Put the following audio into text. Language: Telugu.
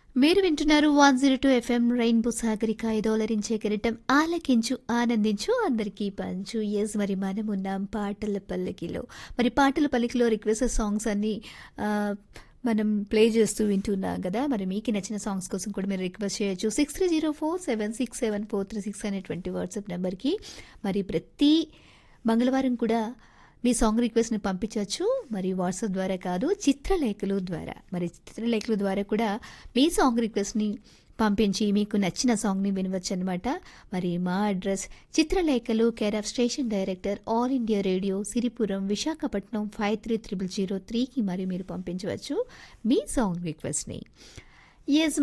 మీరు వింటున్నారు one zero two FM rainbow Sagarika ఐదోలరించే కిరీటం ఆలకించు ఆనందించు అందరికీ పంచు ఎస్ మరి మనం ఉన్నాం పాటల పల్లకిలో మరి పాటల పల్లకిలో రిక్వెస్ట్ సాంగ్స్ అన్ని ఆ, మనం ప్లే చేస్తూ వింటున్నాం కదా మరి మీకు నచ్చిన సాంగ్స్ కోసం కూడా మీరు రిక్వెస్ట్ చేయొచ్చు six three zero four seven six seven four three six అనేటువంటి వాట్సాప్ నెంబర్కి మరి ప్రతి మంగళవారం కూడా మీ సాంగ్ రిక్వెస్ట్ని పంపించవచ్చు మరి వాట్సాప్ ద్వారా కాదు చిత్రలేఖలు ద్వారా మరి చిత్రలేఖల ద్వారా కూడా మీ సాంగ్ రిక్వెస్ట్ని పంపించి మీకు నచ్చిన సాంగ్ని వినవచ్చు అనమాట మరి మా అడ్రస్ చిత్రలేఖలు care of station director All India Radio Siripuram Visakhapatnam five three triple zero త్రీకి మరి మీరు పంపించవచ్చు మీ సాంగ్ రిక్వెస్ట్ని ఎస్